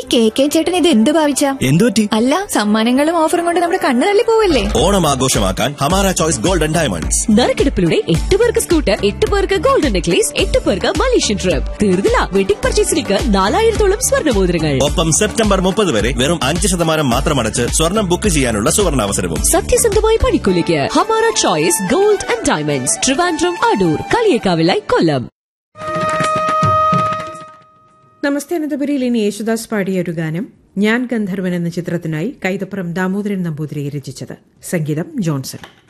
K K ചേട്ടൻ ഇത് എന്ത് ഭാവിച്ച എന്തുപറ്റി അല്ല സമ്മാനങ്ങളും ഓഫറും കൊണ്ട് നമ്മുടെ കണ്ണ് തള്ളി പോവല്ലേ ഓണം ആഘോഷമാക്കാൻ ഹമാര ചോയ്സ് ഗോൾഡൻ ഡയമണ്ട്സ് നറുക്കെടുപ്പിലൂടെ എട്ട് പേർക്ക് സ്കൂട്ടർ എട്ട് പേർക്ക് ഗോൾഡൻ നെക്ലേസ് എട്ട് പേർക്ക് മലേഷ്യൻ ട്രിപ്പ് തീർന്നില്ല വെഡിംഗ് പർച്ചേസിലേക്ക് നാലായിരത്തോളം സ്വർണ്ണമോതിരങ്ങൾ ഒപ്പം സെപ്റ്റംബർ മുപ്പത് വരെ വെറും അഞ്ച് ശതമാനം മാത്രം അടച്ച് സ്വർണം ബുക്ക് ചെയ്യാനുള്ള സുവർണാവസരവും സത്യസന്ധമായ പണിക്കൂലിക്ക് Hamara choice gold and diamonds Trivandrum Adoor കളിയേക്കാവിലായി കൊല്ലം നമസ്തേ അനന്തപുരിയിൽ ഇനി യേശുദാസ് പാടിയ ഒരു ഗാനം ഞാൻ ഗന്ധർവൻ എന്ന ചിത്രത്തിനായി കൈതപ്പുറം ദാമോദരൻ നമ്പൂതിരി രചിച്ചത് സംഗീതം ജോൺസൺ